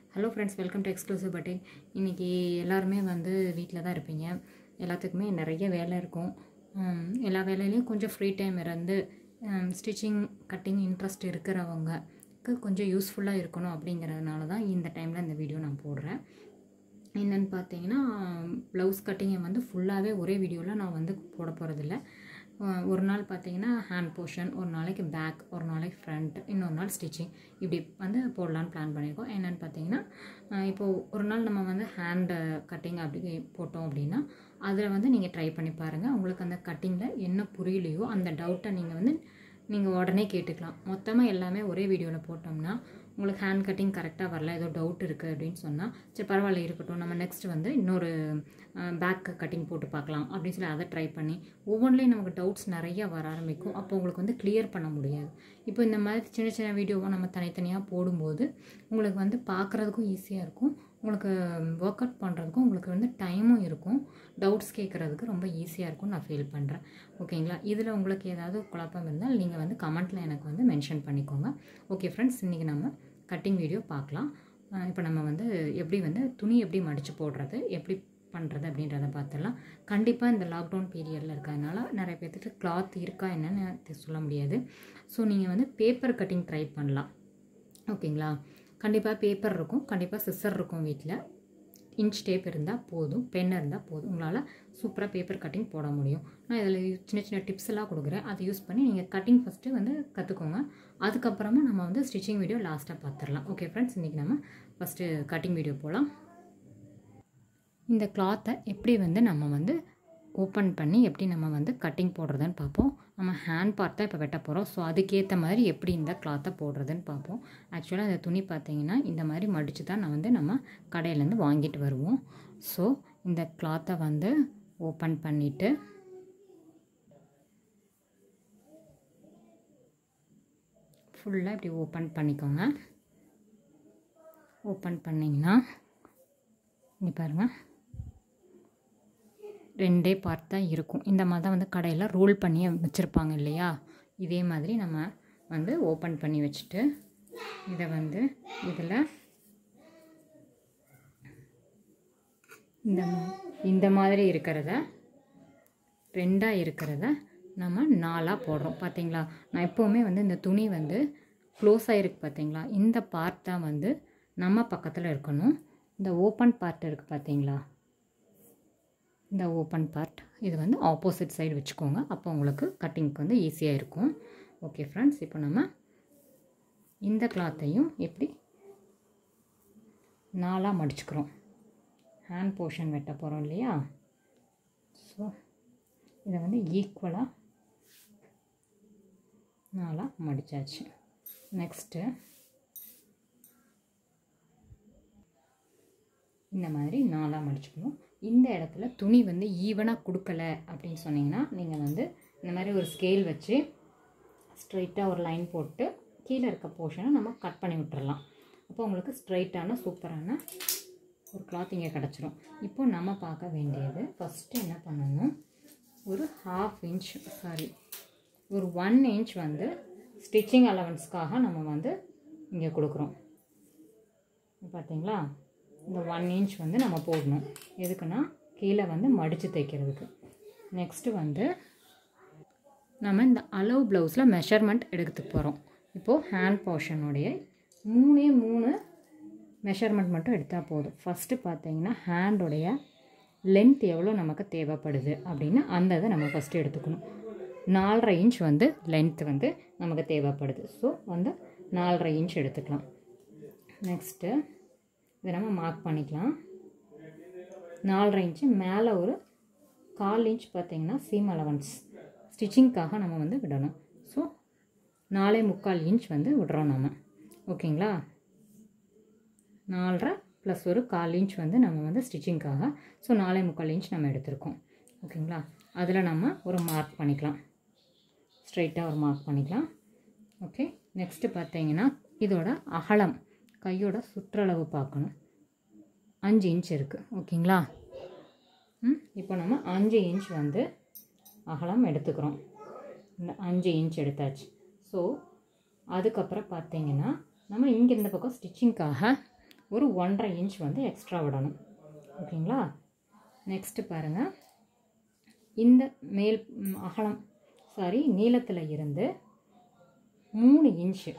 hello friends welcome to exclusive batik இன்றைக்கி எல்லாருமே வந்து வீட்டில் தான் இருப்பீங்க எல்லாத்துக்குமே நிறைய வேலை இருக்கும் உம், எல்லா வேலையிலையும் கொஞ்சம் ஃப்ரீ டைம் இருந்து ஸ்டிச்சிங் கட்டிங் இன்ட்ரெஸ்ட் இருக்கிறவங்களுக்கு கொஞ்சம் யூஸ்ஃபுல்லாக இருக்கணும் அப்படிங்கிறதுனால தான் இந்த டைமில் இந்த வீடியோ நான் போடுறேன் என்னென்னு பார்த்தீங்கன்னா ப்ளவுஸ் கட்டிங்கை வந்து ஃபுல்லாகவே ஒரே வீடியோவில் நான் வந்து போட போகிறதில்ல ஒரு நாள் பார்த்தீங்கன்னா ஹேண்ட் போர்ஷன் ஒரு நாளைக்கு பேக் ஒரு நாளைக்கு ஃப்ரண்ட் இன்னொரு நாள் ஸ்டிச்சிங் இப்படி வந்து போடலான்னு பிளான் பண்ணியிருக்கோம் என்னென்னு பார்த்தீங்கன்னா அஹ் இப்போது ஒரு நாள் நம்ம வந்து ஹேண்டு கட்டிங் அப்படி போட்டோம் அப்படின்னா அதில் வந்து நீங்கள் ட்ரை பண்ணி பாருங்கள் உங்களுக்கு அந்த கட்டிங்கில் என்ன புரியலையோ அந்த டவுட்டை நீங்கள் வந்து நீங்கள் உடனே கேட்டுக்கலாம் மொத்தமாக எல்லாமே ஒரே வீடியோவில் போட்டோம்னா உங்களுக்கு ஹேண்ட் கட்டிங் கரெக்டாக வரல ஏதோ டவுட் இருக்குது அப்படின்னு சொன்னால் சரி பரவாயில்ல இருக்கட்டும் நம்ம நெக்ஸ்ட் வந்து இன்னொரு பேக் கட்டிங் போட்டு பார்க்கலாம் அப்படின்னு சொல்லி அதை ட்ரை பண்ணி ஒவ்வொன்றிலையும் நமக்கு டவுட்ஸ் நிறைய வர ஆரம்பிக்கும் அப்போ உங்களுக்கு வந்து கிளியர் பண்ண முடியாது இப்போ இந்த மாதிரி சின்ன சின்ன வீடியோவை நம்ம தனித்தனியாக போடும்போது உங்களுக்கு வந்து பார்க்குறதுக்கும் ஈஸியாக இருக்கும் உங்களுக்கு ஒர்க் அவுட் பண்ணுறதுக்கும் உங்களுக்கு வந்து டைமும் இருக்கும் டவுட்ஸ் கேட்குறதுக்கு ரொம்ப ஈஸியாக இருக்கும் நான் ஃபீல் பண்ணுறேன் ஓகேங்களா இதில் உங்களுக்கு ஏதாவது குழப்பம் இருந்தால் நீங்கள் வந்து கமெண்ட்டில் எனக்கு வந்து மென்ஷன் பண்ணிக்கோங்க ஓகே ஃப்ரெண்ட்ஸ் இன்றைக்கி நம்ம கட்டிங் வீடியோ பார்க்கலாம் அஹ் இப்போ நம்ம வந்து எப்படி வந்து துணி எப்படி மடித்து போடுறது எப்படி பண்ணுறது அப்படின்றத பார்த்துடலாம் கண்டிப்பாக இந்த லாக்டவுன் பீரியடில் இருக்கிறதுனால நிறைய பேர்த்துக்கு கிளாத் இருக்கா என்னன்னு தெ- சொல்ல முடியாது ஸோ நீங்கள் வந்து பேப்பர் கட்டிங் ட்ரை பண்ணலாம் ஓகேங்களா கண்டிப்பாக பேப்பர் இருக்கும் கண்டிப்பாக சிஸ்ஸர் இருக்கும் வீட்டில் இன்ச் டேப் இருந்தால் போதும் பென் இருந்தால் போதும் உங்களால் சூப்பராக பேப்பர் கட்டிங் போட முடியும் நான் இதில் சின்ன சின்ன டிப்ஸ் எல்லாம் கொடுக்குறேன் அதை யூஸ் பண்ணி நீங்கள் கட்டிங் ஃபஸ்ட்டு வந்து கற்றுக்கோங்க அதுக்கப்புறமா நம்ம வந்து ஸ்டிச்சிங் வீடியோ லாஸ்ட்டாக பார்த்துடலாம் ஓகே ஃப்ரெண்ட்ஸ் இன்றைக்கி நம்ம ஃபஸ்ட்டு கட்டிங் வீடியோ போகலாம் இந்த கிளாத்தை எப்படி வந்து நம்ம வந்து ஓப்பன் பண்ணி எப்படி நம்ம வந்து கட்டிங் போடுறதுன்னு பார்ப்போம் நம்ம ஹேண்ட் பார்ட் தான் இப்போ வெட்ட போகிறோம் ஸோ அதுக்கேற்ற மாதிரி எப்படி இந்த கிளாத்தை போடுறதுன்னு பார்ப்போம் ஆக்சுவலாக இந்த துணி பார்த்தீங்கன்னா இந்த மாதிரி மடித்து தான் நான் வந்து நம்ம கடையிலேருந்து வாங்கிட்டு வருவோம் ஸோ இந்த கிளாத்தை வந்து ஓப்பன் பண்ணிவிட்டு ஃபுல்லாக இப்படி ஓப்பன் பண்ணிக்கோங்க ஓப்பன் பண்ணிங்கன்னா இங்கே பாருங்கள் ரெண்டே பார்ட் தான் இருக்கும் இந்த மாதிரி தான் வந்து கடையில் ரோல் பண்ணி வச்சுருப்பாங்க இல்லையா இதே மாதிரி நம்ம வந்து ஓப்பன் பண்ணி வச்சுட்டு இதை வந்து இதில் இந்த மா- இந்த மாதிரி இருக்கிறத ரெண்டாக இருக்கிறத நம்ம நாலாக போடுறோம் பார்த்தீங்களா நான் எப்போவுமே வந்து இந்த துணி வந்து க்ளோஸ் ஆகிருக்கு பார்த்தீங்களா இந்த பார்ட் தான் வந்து நம்ம பக்கத்தில் இருக்கணும் இந்த ஓப்பன் பார்ட் இருக்குது பார்த்தீங்களா இந்த ஓப்பன் பார்ட் இது வந்து ஆப்போசிட் சைடு வச்சுக்கோங்க அப்போ உங்களுக்கு கட்டிங்க்கு வந்து ஈஸியாக இருக்கும் ஓகே ஃப்ரெண்ட்ஸ் இப்போ நம்ம இந்த கிளாத்தையும் எப்படி நாலாக மடிச்சுக்கிறோம் ஹேண்ட் போர்ஷன் வெட்ட போகிறோம் இல்லையா ஸோ இதை வந்து ஈக்குவலாக நாலாக மடித்தாச்சு நெக்ஸ்ட்டு இந்த மாதிரி நாலாக மடிச்சுக்கணும் இந்த இடத்துல துணி வந்து ஈவனாக கொடுக்கல அப்படின்னு சொன்னீங்கன்னா நீங்கள் வந்து இந்த மாதிரி ஒரு ஸ்கேல் வச்சு ஸ்ட்ரைட்டாக ஒரு லைன் போட்டு கீழே இருக்க போர்ஷனை நம்ம கட் பண்ணி விட்டுறலாம் அப்போ உங்களுக்கு ஸ்ட்ரைட்டான சூப்பரான ஒரு கிளாத் இங்கே கிடச்சிரும் இப்போ நம்ம பார்க்க வேண்டியது ஃபஸ்ட்டு என்ன பண்ணணும் ஒரு ஹாஃப் இன்ச் சாரி ஒரு ஒன் இன்ச் வந்து ஸ்டிச்சிங் அலவன்ஸ்க்காக நம்ம வந்து இங்கே கொடுக்குறோம் பார்த்தீங்களா இந்த ஒன் இன்ச் வந்து நம்ம போடணும் எதுக்குன்னா கீழே வந்து மடித்து தைக்கிறதுக்கு நெக்ஸ்ட்டு வந்து நம்ம இந்த அளவு ப்ளவுஸில் மெஷர்மெண்ட் எடுத்துக்க போகிறோம் இப்போது ஹேண்ட் போர்ஷனுடைய மூணே மூணு மெஷர்மெண்ட் மட்டும் எடுத்தால் போதும் ஃபஸ்ட்டு பார்த்தீங்கன்னா ஹேண்டோடைய லென்த் எவ்வளோ நமக்கு தேவைப்படுது அப்படின்னு அந்த இதை நம்ம ஃபஸ்ட்டு எடுத்துக்கணும் நாலரை இன்ச் வந்து லென்த் வந்து நமக்கு தேவைப்படுது ஸோ வந்து நாலரை இன்ச் எடுத்துக்கலாம் நெக்ஸ்ட்டு இதை நம்ம மார்க் பண்ணிக்கலாம் நாலரை இன்ச்சு மேலே ஒரு கால் இன்ச் பார்த்தீங்கன்னா சீம் அலவன்ஸ் ஸ்டிச்சிங்க்காக நம்ம வந்து விடணும் ஸோ நாலே முக்கால் இன்ச் வந்து விடுறோம் நம்ம ஓகேங்களா நாலரை ப்ளஸ் ஒரு கால் இன்ச் வந்து நம்ம வந்து ஸ்டிச்சிங்க்காக ஸோ நாலே முக்கால் இன்ச் நம்ம எடுத்திருக்கோம் ஓகேங்களா அதில் நம்ம ஒரு மார்க் பண்ணிக்கலாம் ஸ்ட்ரைட்டாக ஒரு மார்க் பண்ணிக்கலாம் ஓகே நெக்ஸ்ட்டு பார்த்தீங்கன்னா இதோட அகலம் கையோட சுற்றளவு பார்க்கணும் அஞ்சு இன்ச் இருக்குது ஓகேங்களா ம் இப்போ நம்ம அஞ்சு இன்ச் வந்து அகலம் எடுத்துக்கிறோம் இந்த அஞ்சு இன்ச் எடுத்தாச்சு ஸோ அதுக்கப்புறம் பார்த்தீங்கன்னா நம்ம இங்கே இந்த பக்கம் ஸ்டிச்சிங்க்காக ஒரு ஒன்றரை இன்ச் வந்து எக்ஸ்ட்ரா விடணும் ஓகேங்களா நெக்ஸ்ட்டு பாருங்கள் இந்த மேல் ம், அகலம் சாரி நீளத்தில் இருந்து மூணு இன்ச்சு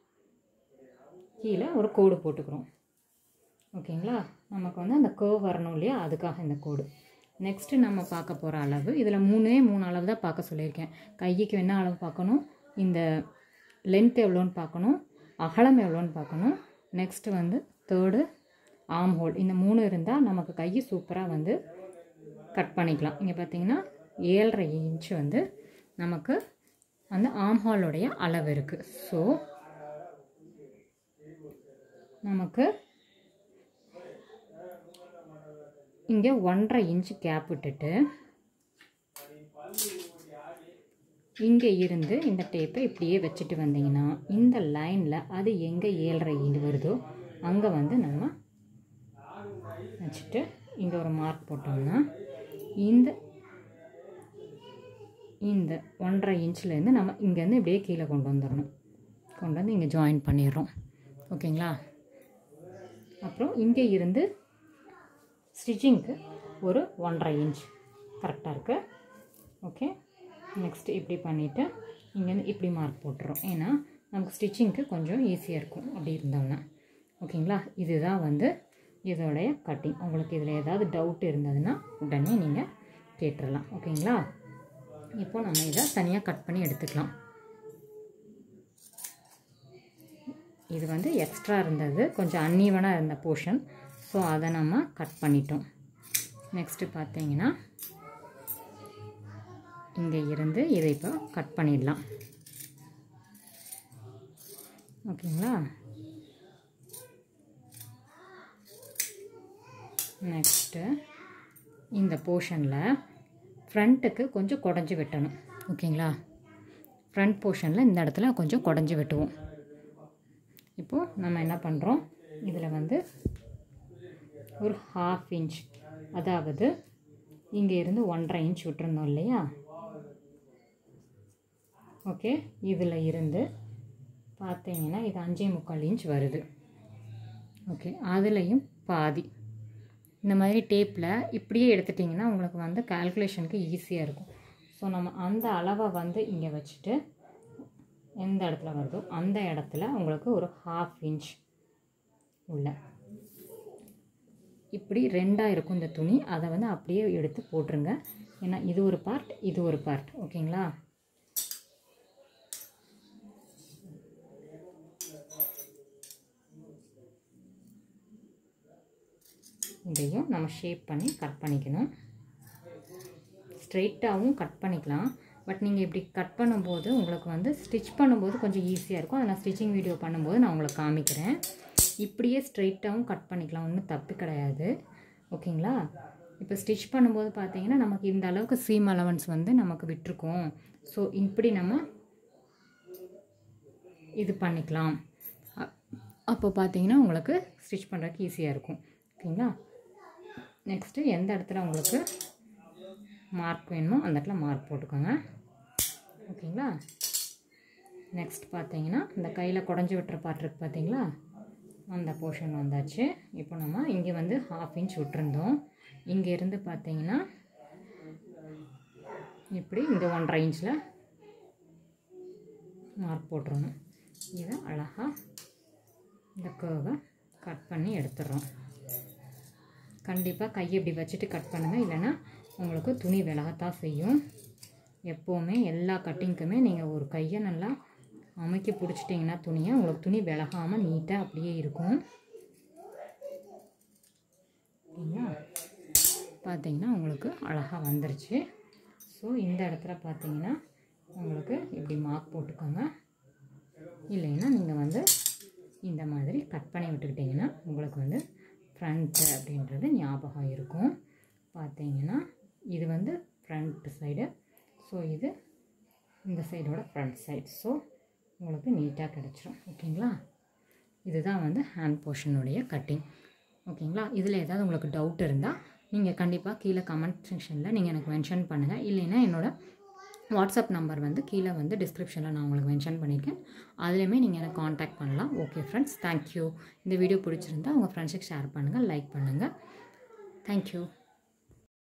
கீழே ஒரு கோடு போட்டுக்கிறோம் ஓகேங்களா நமக்கு வந்து அந்த கேர்வ் வரணும் இல்லையா அதுக்காக இந்த கோடு நெக்ஸ்ட்டு நம்ம பார்க்க போகிற அளவு இதில் மூணே மூணு அளவு தான் பார்க்க சொல்லியிருக்கேன் கைக்கு என்ன அளவு பார்க்கணும் இந்த லென்த் எவ்வளோன்னு பார்க்கணும் அகலம் எவ்வளோன்னு பார்க்கணும் நெக்ஸ்ட்டு வந்து தேர்டு ஆம் ஹோல் இந்த மூணு இருந்தால் நமக்கு கை சூப்பராக வந்து கட் பண்ணிக்கலாம் இங்கே பார்த்தீங்கன்னா ஏழரை இன்ச்சு வந்து நமக்கு அந்த ஆம் ஹாலோடைய அளவு இருக்குது ஸோ நமக்கு இங்கே ஒன்றரை இன்ச்சு கேப் விட்டுட்டு இங்கே இருந்து இந்த டேப்பை இப்படியே வச்சுட்டு வந்தீங்கன்னா இந்த லைனில் அது எங்கே ஏழரை இன்டு வருதோ அங்கே வந்து நம்ம வச்சுட்டு இங்கே ஒரு மார்க் போட்டோம்னா இந்த இந்த ஒன்றரை இன்ச்லேருந்து நம்ம இங்கேருந்து இப்படியே கீழே கொண்டு வந்துடணும் கொண்டு வந்து இங்கே ஜாயின் பண்ணிடுறோம் ஓகேங்களா அப்புறம் இங்கே இருந்து ஸ்டிச்சிங்க்கு ஒரு ஒன்றரை இன்ச் கரெக்டாக இருக்குது ஓகே நெக்ஸ்ட் இப்படி பண்ணிவிட்டு இங்கேருந்து இப்படி மார்க் போட்டுறோம் ஏன்னா நமக்கு ஸ்டிச்சிங்க்கு கொஞ்சம் ஈஸியாக இருக்கும் அப்படி இருந்தோம்னா ஓகேங்களா இதுதான் வந்து இதோடைய கட்டிங் உங்களுக்கு இதில் ஏதாவது டவுட் இருந்ததுன்னா உடனே நீங்கள் கேட்டுடலாம் ஓகேங்களா இப்போ நம்ம இதை தனியாக கட் பண்ணி எடுத்துக்கலாம் இது வந்து எக்ஸ்ட்ரா இருந்தது கொஞ்சம் அன்ஈவனாக இருந்த போர்ஷன் ஸோ அதை நம்ம கட் பண்ணிட்டோம் நெக்ஸ்ட்டு பார்த்தீங்கன்னா இங்கே இருந்து இதை இப்போ கட் பண்ணிடலாம் ஓகேங்களா நெக்ஸ்ட்டு இந்த போர்ஷனில் ஃப்ரண்ட்டுக்கு கொஞ்சம் குடஞ்சி வெட்டணும் ஓகேங்களா ஃப்ரண்ட் போர்ஷனில் இந்த இடத்துல கொஞ்சம் குடஞ்சி வெட்டுவோம் இப்போது நம்ம என்ன பண்ணுறோம் இதில் வந்து ஒரு ஹாஃப் இன்ச் அதாவது இங்கே இருந்து ஒன்றரை இன்ச் விட்டுருந்தோம் இல்லையா ஓகே இதில் இருந்து பார்த்தீங்கன்னா இது அஞ்சே முக்கால் இன்ச் வருது ஓகே அதுலேயும் பாதி இந்த மாதிரி டேப்பில் இப்படியே எடுத்துட்டிங்கன்னா உங்களுக்கு வந்து கால்குலேஷனுக்கு ஈஸியாக இருக்கும் ஸோ நம்ம அந்த அளவை வந்து இங்கே வச்சுட்டு எந்த இடத்துல வருதோ அந்த இடத்துல உங்களுக்கு ஒரு ஹாஃப் இன்ச் உள்ள இப்படி ரெண்டாக இருக்கும் இந்த துணி அதை வந்து அப்படியே எடுத்து போட்டுருங்க ஏன்னா இது ஒரு பார்ட் இது ஒரு பார்ட் ஓகேங்களா இதையும் நம்ம ஷேப் பண்ணி கட் பண்ணிக்கணும் ஸ்ட்ரெயிட்டாகவும் கட் பண்ணிக்கலாம் பட் நீங்கள் இப்படி கட் பண்ணும்போது உங்களுக்கு வந்து ஸ்டிச் பண்ணும்போது கொஞ்சம் ஈஸியாக இருக்கும் அதை நான் ஸ்டிச்சிங் வீடியோ பண்ணும்போது நான் உங்களுக்கு காமிக்கிறேன் இப்படியே ஸ்ட்ரெயிட்டாகவும் கட் பண்ணிக்கலாம் ஒன்றும் தப்பு கிடையாது ஓகேங்களா இப்போ ஸ்டிச் பண்ணும்போது பார்த்தீங்கன்னா நமக்கு இந்த அளவுக்கு சீம் அலவன்ஸ் வந்து நமக்கு விட்டுருக்கோம் ஸோ இப்படி நம்ம இது பண்ணிக்கலாம் அ- அப்போ பார்த்தீங்கன்னா உங்களுக்கு ஸ்டிச் பண்ணுறதுக்கு ஈஸியாக இருக்கும் ஓகேங்களா நெக்ஸ்ட்டு எந்த இடத்துல உங்களுக்கு மார்க் வேணுமோ அந்த இடத்துல மார்க் போட்டுக்கோங்க ஓகேங்களா நெக்ஸ்ட் பார்த்தீங்கன்னா இந்த கையில் குடஞ்சி விட்டுற பார்ட் இருக்கு பார்த்தீங்களா அந்த போர்ஷன் வந்தாச்சு இப்போ நம்ம இங்கே வந்து ஹாஃப் இன்ச் விட்டுருந்தோம் இங்கே இருந்து பார்த்தீங்கன்னா இப்படி இந்த ஒன்றரை இன்ச்சில் மார்க் போட்டுருணும் இதை அழகாக இந்த கேர்வை கட் பண்ணி எடுத்துடுறோம் கண்டிப்பாக கையை இப்படி வச்சுட்டு கட் பண்ணுங்கள் இல்லைன்னா உங்களுக்கு துணி விலகத்தான் செய்யும் எப்போவுமே எல்லா கட்டிங்க்குமே நீங்கள் ஒரு கையை நல்லா அமைக்க பிடிச்சிட்டிங்கன்னா துணியை உங்களுக்கு துணி விலகாமல் நீட்டாக அப்படியே இருக்கும் சரிங்களா பார்த்தீங்கன்னா உங்களுக்கு அழகாக வந்துருச்சு ஸோ இந்த இடத்துல பார்த்தீங்கன்னா உங்களுக்கு இப்படி மார்க் போட்டுக்கோங்க இல்லைன்னா நீங்கள் வந்து இந்த மாதிரி கட் பண்ணி விட்டுக்கிட்டிங்கன்னா உங்களுக்கு வந்து ஃப்ரண்ட்டு அப்படின்றது ஞாபகம் இருக்கும் பார்த்தீங்கன்னா இது வந்து ஃப்ரண்ட் சைடு ஸோ இது இந்த சைடோட ஃப்ரண்ட் சைடு ஸோ உங்களுக்கு நீட்டாக கிடச்சிரும் ஓகேங்களா இதுதான் வந்து ஹேண்ட் போர்ஷனுடைய கட்டிங் ஓகேங்களா இதில் ஏதாவது உங்களுக்கு டவுட் இருந்தால் நீங்கள் கண்டிப்பாக கீழே கமெண்ட் செக்ஷனில் நீங்கள் எனக்கு மென்ஷன் பண்ணுங்கள் இல்லைன்னா என்னோட வாட்ஸ்அப் நம்பர் வந்து கீழே வந்து டிஸ்கிரிப்ஷனில் நான் உங்களுக்கு மென்ஷன் பண்ணியிருக்கேன் அதுலேயுமே நீங்கள் எனக்கு காண்டாக்ட் பண்ணலாம் ஓகே ஃப்ரெண்ட்ஸ் தேங்க்யூ இந்த வீடியோ பிடிச்சிருந்தா உங்கள் ஃப்ரெண்ட்ஸுக்கு ஷேர் பண்ணுங்கள் லைக் பண்ணுங்கள் தேங்க்யூ